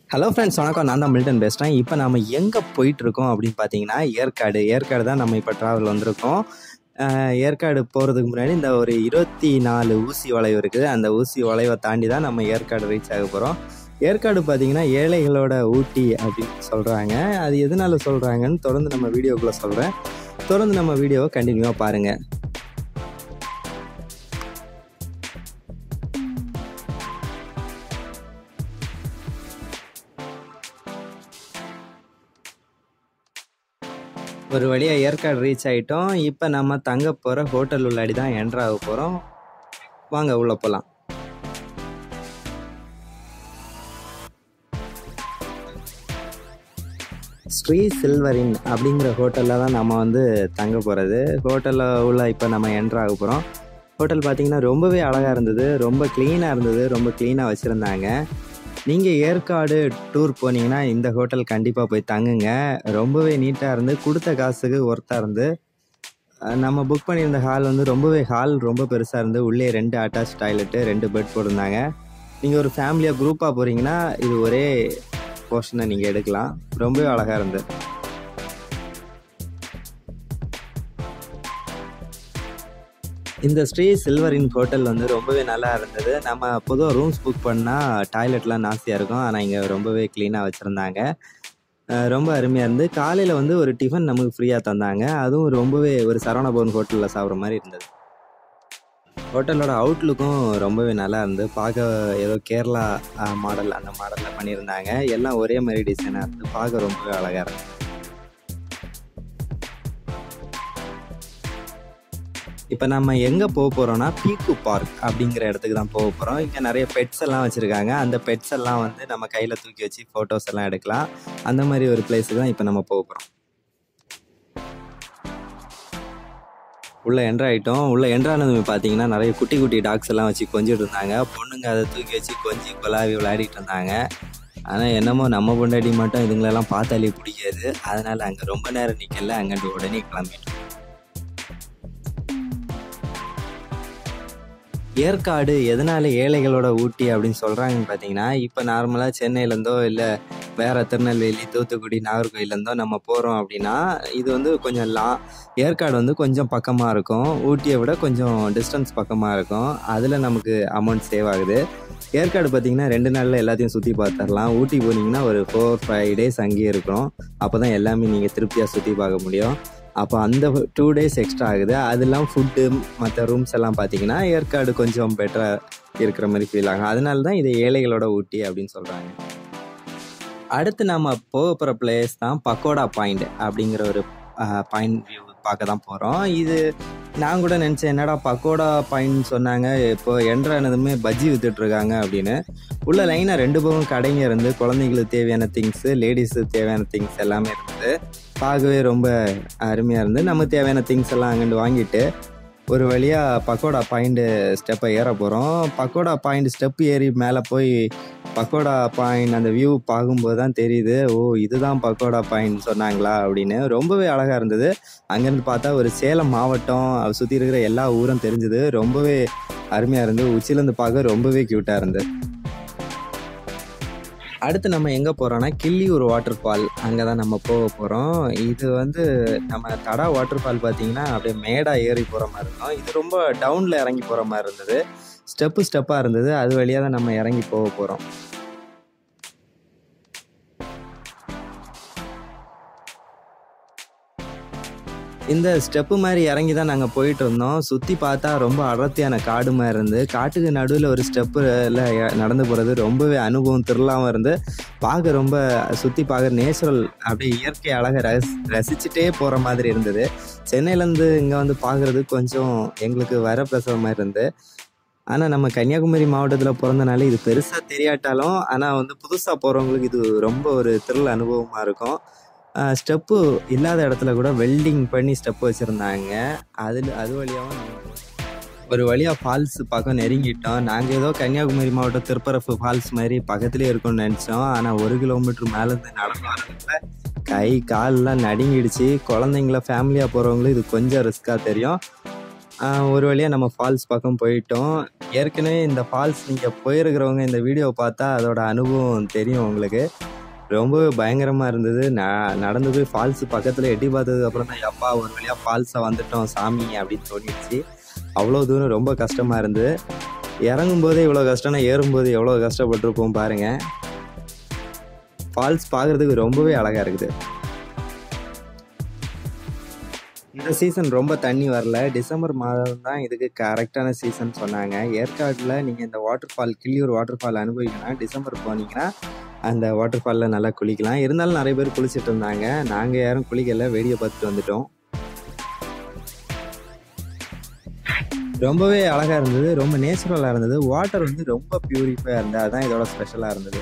hello friends வணக்கம் நான் தான் மில்டன் பேசுகிறேன் இப்போ நம்ம எங்கே போயிட்டுருக்கோம் அப்படின்னு பார்த்தீங்கன்னா ஏற்காடு ஏற்காடு தான் நம்ம இப்போ ட்ராவல் வந்திருக்கோம் அஹ், ஏற்காடு போகிறதுக்கு முன்னாடி இந்த ஒரு இருபத்தி நாலு ஊசி வளைவு இருக்குது அந்த ஊசி வளைவை தாண்டி தான் நம்ம ஏற்காடு ரீச் ஆக போகிறோம் ஏற்காடு பார்த்தீங்கன்னா ஏழைகளோட ஊட்டி அப்படின்னு சொல்கிறாங்க அது எதனால சொல்கிறாங்கன்னு தொடர்ந்து நம்ம வீடியோக்குள்ளே சொல்கிறேன் தொடர்ந்து நம்ம வீடியோவை கண்டினியூவாக பாருங்கள் ஒரு வழியாக ஏற்காடு ரீச் ஆகிட்டோம் இப்போ நம்ம தங்க போகிற ஹோட்டல் உள்ளாடி தான் என்ட்ரு ஆக போகிறோம் வாங்க உள்ளே போகலாம் ஸ்ரீ சில்வரின் அப்படிங்கிற ஹோட்டலில் தான் நம்ம வந்து தங்க போகிறது ஹோட்டலில் உள்ள இப்போ நம்ம என்ட்ரு ஆக போகிறோம் ஹோட்டல் பார்த்தீங்கன்னா ரொம்பவே அழகாக இருந்தது ரொம்ப க்ளீனாக இருந்தது ரொம்ப க்ளீனாக வச்சுருந்தாங்க நீங்கள் ஏற்காடு டூர் போனீங்கன்னா இந்த ஹோட்டல் கண்டிப்பாக போய் தங்குங்க ரொம்பவே நீட்டாக இருந்து கொடுத்த காசுக்கு ஒர்த்தாக இருந்து அஹ் நம்ம புக் பண்ணியிருந்த ஹால் வந்து ரொம்பவே ஹால் ரொம்ப பெருசாக இருந்து உள்ளே ரெண்டு அட்டாச் டாய்லெட்டு ரெண்டு பெட் போட்டிருந்தாங்க நீங்கள் ஒரு ஃபேமிலியாக குரூப்பாக போகிறீங்கன்னா இது ஒரே போர்ஷனை நீங்கள் எடுக்கலாம் ரொம்பவே அழகாக இருந்து இந்த ஸ்ரீ சில்வரின் ஹோட்டல் வந்து ரொம்பவே நல்லா இருந்தது நம்ம பொதுவாக ரூம்ஸ் புக் பண்ணால் டாய்லெட்லாம் நாஸ்தியாக இருக்கும் ஆனால் இங்கே ரொம்பவே க்ளீனாக வச்சுருந்தாங்க அஹ் ரொம்ப அருமையாக இருந்து காலையில் வந்து ஒரு டிஃபன் நமக்கு ஃப்ரீயாக தந்தாங்க அதுவும் ரொம்பவே ஒரு சரவண பவன் ஹோட்டலில் சாப்பிட்ற மாதிரி இருந்தது ஹோட்டலோட அவுட்லுக்கும் ரொம்பவே நல்லா இருந்து பார்க்க ஏதோ கேரளா மாடல் அந்த மாடலில் பண்ணியிருந்தாங்க எல்லாம் ஒரே மாதிரி டிசைனாக இருந்து பார்க்க ரொம்பவே அழகாக இருந்தது இப்போ நம்ம எங்கே போக போகிறோம்னா பீக்கு பார்க் அப்படிங்கிற இடத்துக்கு தான் போக போகிறோம் இங்கே நிறைய பெட்ஸ் எல்லாம் வச்சுருக்காங்க அந்த பெட்ஸ் எல்லாம் வந்து நம்ம கையில் தூக்கி வச்சு ஃபோட்டோஸ் எல்லாம் எடுக்கலாம் அந்த மாதிரி ஒரு பிளேஸுக்கு தான் இப்போ நம்ம போக போகிறோம் உள்ளே என்ட்ரு ஆகிட்டோம் உள்ளே என்ட்ரானது பார்த்தீங்கன்னா நிறைய குட்டி குட்டி டாக்ஸ் எல்லாம் வச்சு கொஞ்சிட்டு இருந்தாங்க பொண்ணுங்க அதை தூக்கி வச்சு கொஞ்சி கொலாவி விளையாடிட்டு இருந்தாங்க ஆனால் என்னமோ நம்ம பொண்டாடி மட்டும் இதுங்களெல்லாம் பார்த்தாலே பிடிக்காது அதனால் அங்கே ரொம்ப நேரம் நிற்கல அங்கிட்டு உடனே கிளம்பிட்டோம் ஏற்காடு எதனால ஏழைகளோட ஊட்டி அப்படின்னு சொல்கிறாங்கன்னு பார்த்தீங்கன்னா இப்போ நார்மலாக சென்னையிலேருந்தோ இல்லை வேறு திருநெல்வேலி தூத்துக்குடி நாகர்கோயிலேருந்தோ நம்ம போகிறோம் அப்படின்னா இது வந்து கொஞ்சம் லா ஏற்காடு வந்து கொஞ்சம் பக்கமாக இருக்கும் ஊட்டியை விட கொஞ்சம் டிஸ்டன்ஸ் பக்கமாக இருக்கும் அதில் நமக்கு அமௌண்ட் சேவ் ஆகுது ஏற்காடு பார்த்தீங்கன்னா ரெண்டு நாளில் எல்லாத்தையும் சுற்றி பார்த்துடலாம் ஊட்டி போனீங்கன்னா ஒரு ஃபோர் ஃபைவ் டேஸ் அங்கேயே இருக்கும் அப்போ தான் எல்லாமே நீங்கள் திருப்தியாக சுற்றி பார்க்க முடியும் அப்போ அந்த டூ டேஸ் எக்ஸ்ட்ரா ஆகுது அது இல்லாமல் ஃபுட்டு மற்ற ரூம்ஸ் எல்லாம் பார்த்தீங்கன்னா ஏற்காடு கொஞ்சம் பெட்டராக இருக்கிற மாதிரி ஃபீல் ஆகும் அதனால தான் இது ஏழைகளோட ஊட்டி அப்படின்னு சொல்கிறாங்க அடுத்து நம்ம போக போகிற பிளேஸ் தான் பக்கோடா பாயிண்ட் அப்படிங்கிற ஒரு பாயிண்ட் வியூ பார்க்க தான் போகிறோம் இது நான் கூட நினச்சேன் என்னடா பக்கோடா பாயிண்ட் சொன்னாங்க இப்போ என்ட்ரானதுமே பஜ்ஜி வித்துட்ருக்காங்க அப்படின்னு உள்ள லைனாக ரெண்டு பக்கம் கடைங்க இருந்து குழந்தைங்களுக்கு தேவையான திங்ஸு லேடிஸுக்கு தேவையான திங்ஸ் எல்லாமே இருந்தது பார்க்கவே ரொம்ப அருமையாக இருந்து நம்ம தேவையான திங்ஸ் எல்லாம் அங்கிட்டு வாங்கிட்டு ஒரு வழியாக பக்கோடா பாயிண்ட் ஸ்டெப்பை ஏற போகிறோம் பக்கோடா பாயிண்ட் ஸ்டெப் ஏறி மேலே போய் பக்கோடா பாயிண்ட் அந்த வியூ பார்க்கும்போது தான் தெரியுது ஓ இதுதான் பக்கோடா பாயிண்ட் சொன்னாங்களா அப்படின்னு ரொம்பவே அழகாக இருந்தது அங்கேருந்து பார்த்தா ஒரு சேலம் மாவட்டம் சுற்றி இருக்கிற எல்லா ஊரும் தெரிஞ்சுது ரொம்பவே அருமையாக இருந்து உச்சிலேருந்து பார்க்க ரொம்பவே க்யூட்டாக இருந்தது அடுத்து நம்ம எங்கே போகிறோம்னா கிள்ளியூர் வாட்டர் ஃபால் அங்கே தான் நம்ம போக போகிறோம் இது வந்து நம்ம தடா வாட்டர் ஃபால் பார்த்தீங்கன்னா அப்படியே மேடாக ஏறி போகிற மாதிரி இருக்கும் இது ரொம்ப டவுனில் இறங்கி போகிற மாதிரி இருந்தது ஸ்டெப்பு ஸ்டெப்பாக இருந்தது அது வழியாக தான் நம்ம இறங்கி போக போகிறோம் இந்த ஸ்டெப்பு மாதிரி இறங்கி தான் நாங்கள் போயிட்டு இருந்தோம் சுற்றி பார்த்தா ரொம்ப அடர்த்தியான காடு மாதிரி இருந்து காட்டுக்கு நடுவில் ஒரு ஸ்டெப்பில் நடந்து போகிறது ரொம்பவே அனுபவம் திருளாமல் இருந்து பார்க்க ரொம்ப சுற்றி பார்க்க நேச்சுரல் அப்படியே இயற்கை அழகை ரசி ரசிச்சுட்டே போகிற மாதிரி இருந்தது சென்னையிலேருந்து இங்கே வந்து பார்க்குறது கொஞ்சம் எங்களுக்கு வர பிரசவ மாதிரி இருந்து ஆனால் நம்ம கன்னியாகுமரி மாவட்டத்தில் பிறந்தனால இது பெருசாக தெரியாட்டாலும் ஆனால் வந்து புதுசாக போகிறவங்களுக்கு இது ரொம்ப ஒரு த்ரில் அனுபவமாக இருக்கும் ஸ்டெப்பு இல்லாத இடத்துல கூட வெல்டிங் பண்ணி ஸ்டெப் வச்சுருந்தாங்க அதில் அது வழியாகவும் நாங்கள் ஒரு வழியாக ஃபால்ஸ் பக்கம் நெருங்கிட்டோம் நாங்கள் ஏதோ கன்னியாகுமரி மாவட்டம் திருப்பரப்பு ஃபால்ஸ் மாதிரி பக்கத்துலேயே இருக்கும்னு நினச்சோம் ஆனால் ஒரு கிலோமீட்டர் மேலேருந்து நடந்து வரதுக்குள்ள கை கால்லாம் நடுங்கிடுச்சு குழந்தைங்கள ஃபேமிலியாக போகிறவங்களும் இது கொஞ்சம் ரிஸ்க்காக தெரியும் ஒரு வழியாக நம்ம ஃபால்ஸ் பக்கம் போயிட்டோம் ஏற்கனவே இந்த ஃபால்ஸ் நீங்கள் போயிருக்கிறவங்க இந்த வீடியோ பார்த்தா அதோட அனுபவம் தெரியும் உங்களுக்கு ரொம்பவே பயங்கரமாக இருந்தது நான் நடந்து போய் ஃபால்ஸ் பக்கத்தில் எட்டி பார்த்ததுக்கு அப்புறம் தான் அப்பா ஒரு வழியாக ஃபால்ஸை வந்துட்டோம் சாமி அப்படின்னு தோணிடுச்சு அவ்வளோ தூரம் ரொம்ப கஷ்டமாக இருந்தது இறங்கும் போதே இவ்வளோ கஷ்டம்னா ஏறும்போது எவ்வளோ கஷ்டப்பட்டிருப்போம் பாருங்கள் ஃபால்ஸ் பார்க்குறதுக்கு ரொம்பவே அழகாக இருக்குது இந்த சீசன் ரொம்ப தண்ணி வரல டிசம்பர் மாதம் தான் இதுக்கு கரெக்டான சீசன் சொன்னாங்க ஏற்காட்டில் நீங்கள் இந்த waterfall Killiyur waterfall அனுபவிக்கணும் டிசம்பர் போனீங்கன்னா அந்த வாட்டர் ஃபாலில் நல்லா குளிக்கலாம் இருந்தாலும் நிறைய பேர் குளிச்சுட்டு இருந்தாங்க நாங்கள் யாரும் குளிக்கல வேடியை பார்த்துட்டு வந்துட்டோம் ரொம்பவே அழகாக இருந்தது ரொம்ப நேச்சுரலாக இருந்தது வாட்டர் வந்து ரொம்ப பியூரிஃபையாக இருந்தது அதுதான் இதோட ஸ்பெஷலாக இருந்தது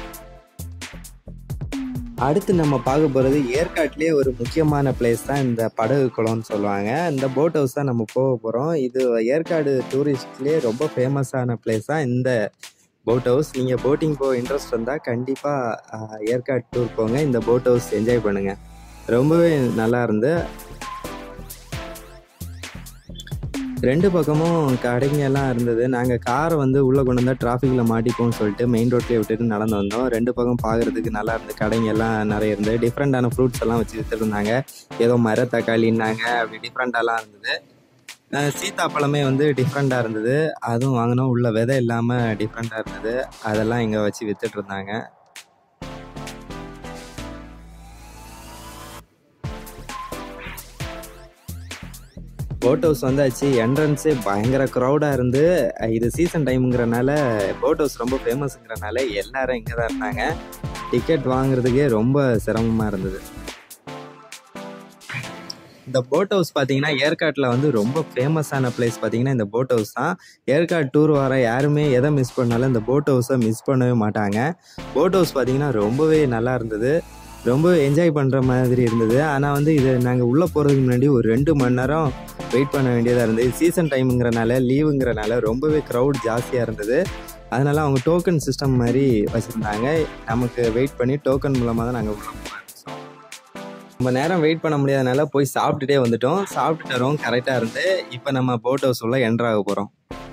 அடுத்து நம்ம பார்க்க போகிறது ஏற்காட்டிலே ஒரு முக்கியமான பிளேஸ் தான் இந்த படகு குளம்னு சொல்லுவாங்க இந்த போட் ஹவுஸ் தான் நம்ம போக போகிறோம் இது ஏற்காடு டூரிஸ்ட்லேயே ரொம்ப ஃபேமஸான பிளேஸ் தான் இந்த போட் ஹவுஸ் நீங்கள் போட்டிங் போக இன்ட்ரெஸ்ட் இருந்தால் கண்டிப்பாக ஏற்காடு டூர் போங்க இந்த போட் ஹவுஸ் என்ஜாய் பண்ணுங்கள் ரொம்பவே நல்லா இருந்து ரெண்டு பக்கமும் கடைங்க எல்லாம் இருந்தது நாங்கள் காரை வந்து உள்ளே கொண்டு வந்தால் டிராஃபிக்கில் மாட்டிப்போம்னு சொல்லிட்டு மெயின் ரோட்லேயே விட்டுட்டு நடந்து வந்தோம் ரெண்டு பக்கம் பார்க்குறதுக்கு நல்லா இருந்தது கடைங்க எல்லாம் நிறைய இருந்தது டிஃப்ரெண்ட்டான ஃப்ரூட்ஸ் எல்லாம் வச்சு வித்துருந்தாங்க ஏதோ மர தக்காளின்னாங்க அப்படி டிஃப்ரெண்ட்டாலாம் இருந்தது அஹ் சீத்தாப்பழமே வந்து டிஃப்ரெண்ட்டாக இருந்தது அதுவும் வாங்கினோம் உள்ள விதை இல்லாமல் டிஃப்ரெண்ட்டாக இருந்தது அதெல்லாம் இங்கே வச்சு வித்துட்டு இருந்தாங்க போட் ஹவுஸ் வந்தாச்சு என்ட்ரன்ஸே பயங்கர க்ரௌடாக இருந்து அஹ் இது சீசன் டைமுங்கிறனால போட் ஹவுஸ் ரொம்ப ஃபேமஸுங்கிறனால எல்லாரும் இங்கே தான் இருந்தாங்க டிக்கெட் வாங்குறதுக்கே ரொம்ப சிரமமாக இருந்தது இந்த போட் ஹவுஸ் பார்த்தீங்கன்னா ஏற்காட்டில் வந்து ரொம்ப ஃபேமஸான பிளேஸ் பார்த்தீங்கன்னா இந்த போட் ஹவுஸ் தான் ஏற்காடு டூர் வர யாருமே எதை மிஸ் பண்ணாலும் இந்த போட் ஹவுஸை மிஸ் பண்ணவே மாட்டாங்க போட் ஹவுஸ் பார்த்தீங்கன்னா ரொம்பவே நல்லா இருந்தது ரொம்ப என்ஜாய் பண்ணுற மாதிரி இருந்தது ஆனால் வந்து இது நாங்கள் உள்ளே போகிறதுக்கு முன்னாடி ஒரு ரெண்டு மணி நேரம் வெயிட் பண்ண வேண்டியதாக இருந்தது சீசன் டைமுங்கிறனால லீவுங்கிறனால ரொம்பவே க்ரௌட் ஜாஸ்தியாக இருந்தது அதனால அவங்க டோக்கன் சிஸ்டம் மாதிரி வச்சுருந்தாங்க நமக்கு வெயிட் பண்ணி டோக்கன் மூலமாக தான் நாங்கள் உள்ள போக ஆரம்பிச்சோம் ரொம்ப நேரம் வெயிட் பண்ண முடியாதனால போய் சாப்பிட்டுட்டே வந்துட்டோம் சாப்பிட்டுட்டு வரவும் கரெக்டாக இருந்து இப்போ நம்ம போட் ஹவுஸ் உள்ள என்ட்ரு ஆக போகிறோம்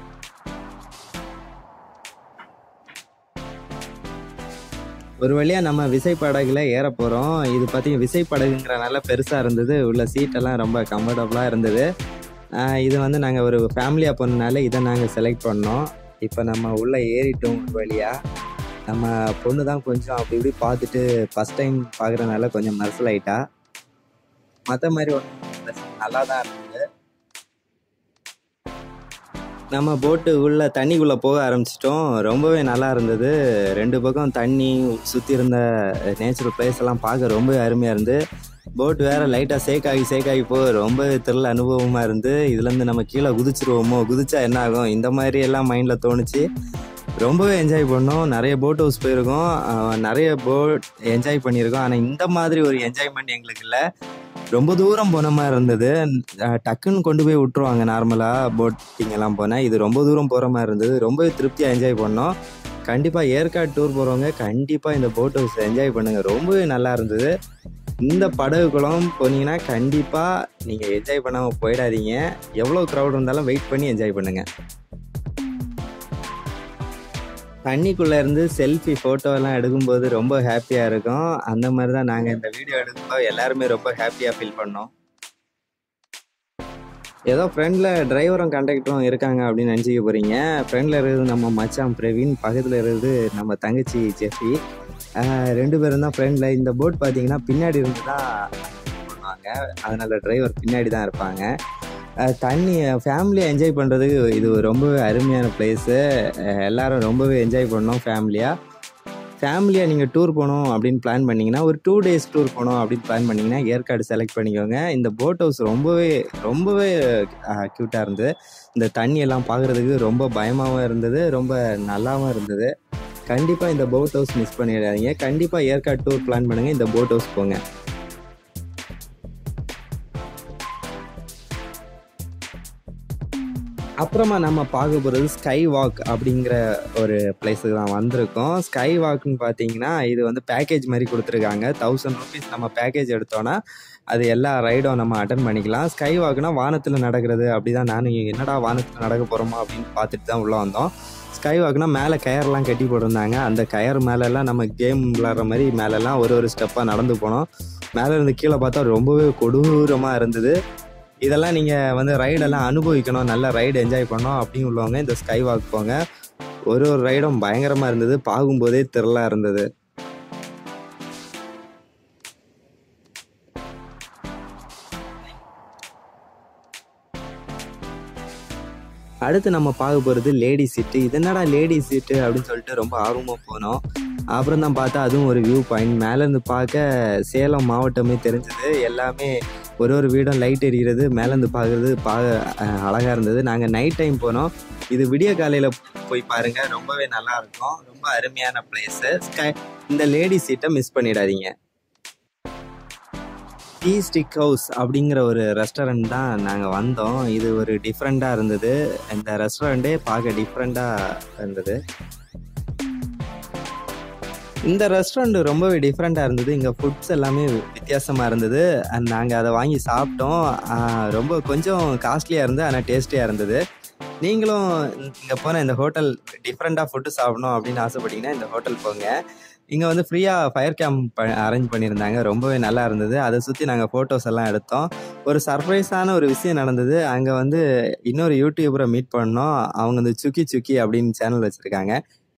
ஒரு வழியாக நம்ம விசைப்படகுல ஏற போகிறோம் இது பார்த்தீங்கன்னா விசைப்படகுங்கிறனால பெருசாக இருந்தது உள்ள சீட்டெல்லாம் ரொம்ப கம்ஃபர்டபுளாக இருந்தது ஆஹ் இது வந்து நாங்கள் ஒரு ஃபேமிலியாக போனனால இதை நாங்கள் செலக்ட் பண்ணோம் இப்போ நம்ம உள்ளே ஏறிட்டோம் ஒரு வழியாக நம்ம பொண்ணு தான் கொஞ்சம் அப்படி இப்படி பார்த்துட்டு ஃபஸ்ட் டைம் பார்க்குறனால கொஞ்சம் மரசல் ஆயிட்டா மற்ற மாதிரி ஒன்றும் நல்லா தான் இருந்தது நம்ம போட்டு உள்ள தண்ணிக்குள்ளே போக ஆரம்பிச்சிட்டோம் ரொம்பவே நல்லா இருந்தது ரெண்டு பக்கம் தண்ணி சுற்றி இருந்த நேச்சுரல் பிளேஸ் எல்லாம் பார்க்க ரொம்ப அருமையாக இருந்து போட் வேற லைட்டாக சேக் ஆகி சேக் ஆகி போக ரொம்ப த்ரில் அனுபவமாக இருந்து இதுலேருந்து நம்ம கீழே குதிச்சிருவோமோ குதிச்சா என்ன ஆகும் இந்த மாதிரி எல்லாம் மைண்டில் தோணுச்சு ரொம்பவே என்ஜாய் பண்ணோம் நிறைய போட் ஹவுஸ் போயிருக்கோம் அஹ் நிறைய போட் என்ஜாய் பண்ணியிருக்கோம் ஆனால் இந்த மாதிரி ஒரு என்ஜாய்மெண்ட் எங்களுக்கு இல்லை ரொம்ப தூரம் போன மாதிரி இருந்தது அஹ் டக்குன்னு கொண்டு போய் விட்டுருவாங்க நார்மலாக போட்டிங் எல்லாம் போனால் இது ரொம்ப தூரம் போகிற மாதிரி இருந்தது ரொம்பவே திருப்தியாக என்ஜாய் பண்ணோம் கண்டிப்பாக ஏற்காடு டூர் போகிறவங்க கண்டிப்பாக இந்த போட் ஹவுஸ் என்ஜாய் பண்ணுங்கள் ரொம்பவே நல்லா இருந்தது இந்த படகு குளம் போனீங்கன்னா கண்டிப்பாக நீங்கள் என்ஜாய் பண்ணாமல் போயிடாதீங்க எவ்வளோ க்ரௌட் இருந்தாலும் வெயிட் பண்ணி என்ஜாய் பண்ணுங்கள் தண்ணிக்குள்ளே இருந்து செல்ஃபி ஃபோட்டோ எல்லாம் எடுக்கும்போது ரொம்ப ஹாப்பியாக இருக்கும் அந்த மாதிரி தான் நாங்கள் இந்த வீடியோ எடுக்கும்போது எல்லாருமே ரொம்ப ஹாப்பியாக ஃபீல் பண்ணோம் ஏதோ ஃப்ரெண்டில் டிரைவரும் கண்டக்டரும் இருக்காங்க அப்படின்னு நினச்சிக்க போகிறீங்க ஃப்ரெண்டில் இருக்கிறது நம்ம மச்சான் பிரவீன் பக்கத்தில் இருக்கிறது நம்ம தங்கச்சி ஜெஃபி ஆஹ் ரெண்டு பேரும் தான் ஃப்ரெண்டில் இந்த போட் பார்த்தீங்கன்னா பின்னாடி இருந்து தான் பண்ணுவாங்க அதனால டிரைவர் பின்னாடி தான் இருப்பாங்க ஆஹ் தண்ணி ஃபேமிலியாக என்ஜாய் பண்ணுறதுக்கு இது ரொம்ப அருமையான பிளேஸு எல்லாரும் ரொம்பவே என்ஜாய் பண்ணோம் ஃபேமிலியாக ஃபேமிலியாக நீங்கள் டூர் போகணும் அப்படின்னு பிளான் பண்ணிங்கன்னா ஒரு டூ டேஸ் டூர் போகணும் அப்படின்னு பிளான் பண்ணிங்கன்னா ஏற்காடு செலக்ட் பண்ணிக்கோங்க இந்த போட் ஹவுஸ் ரொம்பவே ரொம்பவே க்யூட்டாக இருந்தது இந்த தண்ணி எல்லாம் பார்க்குறதுக்கு ரொம்ப பயமாகவும் இருந்தது ரொம்ப நல்லாவும் இருந்தது கண்டிப்பாக இந்த போட் ஹவுஸ் மிஸ் பண்ணிடாதீங்க கண்டிப்பாக ஏற்காடு டூர் பிளான் பண்ணுங்கள் இந்த போட் ஹவுஸ் போங்க அப்புறமா நம்ம பார்க்க போகிறது ஸ்கை வாக் அப்படிங்கிற ஒரு பிளேஸுக்கு தான் வந்திருக்கோம் ஸ்கை வாக்னு பார்த்தீங்கன்னா இது வந்து பேக்கேஜ் மாதிரி கொடுத்துருக்காங்க தௌசண்ட் ருபீஸ் நம்ம பேக்கேஜ் எடுத்தோன்னா அது எல்லா ரைடும் நம்ம அட்டன் பண்ணிக்கலாம் ஸ்கை வாக்னா வானத்தில் நடக்கிறது அப்படி தான் நானும் என்னடா வானத்தில் நடக்க போகிறோமா அப்படின்னு பார்த்துட்டு தான் உள்ளே வந்தோம் ஸ்கை வாக்னா மேலே கயர்லாம் கட்டி போட்டிருந்தாங்க அந்த கயர் மேலெல்லாம் நம்ம கேம் விளாட்ற மாதிரி மேலெல்லாம் ஒரு ஒரு ஸ்டெப்பாக நடந்து போனோம் மேலே இருந்து கீழே பார்த்தா ரொம்பவே கொடூரமாக இருந்தது இதெல்லாம் நீங்கள் வந்து ரைடெல்லாம் அனுபவிக்கணும் நல்ல ரைடு என்ஜாய் பண்ணோம் அப்படின்னு உள்ளவங்க இந்த ஸ்கை வாக் போங்க ஒரு ஒரு ரைடும் பயங்கரமாக இருந்தது பார்க்கும்போதே திரளாக இருந்தது அடுத்து நம்ம பார்க்க போகிறது லேடி சீட்டு இது என்னடா லேடி சீட்டு அப்படின்னு சொல்லிட்டு ரொம்ப ஆர்வமாக போனோம் அப்புறம் தான் பார்த்தா அதுவும் ஒரு வியூ பாயிண்ட் மேலேருந்து பார்க்க சேலம் மாவட்டமே தெரிஞ்சது எல்லாமே ஒரு ஒரு வீடும் லைட் எரிகிறது மேலேருந்து பார்க்குறது பார்க்க அழகாக இருந்தது நாங்கள் நைட் டைம் போனோம் இது விடிய காலையில் போய் பாருங்கள் ரொம்பவே நல்லா இருக்கும் ரொம்ப அருமையான பிளேஸு ஸ்கை இந்த லேடி சீட்டை மிஸ் பண்ணிடாதீங்க டீ ஸ்டிக் ஹவுஸ் அப்படிங்கிற ஒரு ரெஸ்டாரண்ட் தான் நாங்கள் வந்தோம் இது ஒரு டிஃப்ரெண்ட்டாக இருந்தது இந்த ரெஸ்டாரண்ட்டே பார்க்க டிஃப்ரெண்ட்டாக இருந்தது இந்த ரெஸ்டாரண்ட் ரொம்பவே டிஃப்ரெண்ட்டாக இருந்தது இங்கே ஃபுட்ஸ் எல்லாமே வித்தியாசமாக இருந்தது அண்ட் நாங்கள் அதை வாங்கி சாப்பிட்டோம் ஆஹ் ரொம்ப கொஞ்சம் காஸ்ட்லியாக இருந்தது ஆனால் டேஸ்டியாக இருந்தது நீங்களும் இங்கே போன இந்த ஹோட்டல் டிஃப்ரெண்ட்டாக ஃபுட்டு சாப்பிடணும் அப்படின்னு ஆசைப்பட்டீங்கன்னா இந்த ஹோட்டல் போங்க இங்கே வந்து ஃப்ரீயாக ஃபயர் கேம்ப் அரேஞ்ச் பண்ணியிருந்தாங்க ரொம்பவே நல்லா இருந்தது அதை சுற்றி நாங்கள் ஃபோட்டோஸ் எல்லாம் எடுத்தோம் ஒரு சர்ப்ரைஸான ஒரு விஷயம் நடந்தது அங்கே வந்து இன்னொரு யூடியூபரை மீட் பண்ணோம் அவங்க வந்து சுக்கி சுக்கி அப்படின்னு சேனல் வச்சுருக்காங்க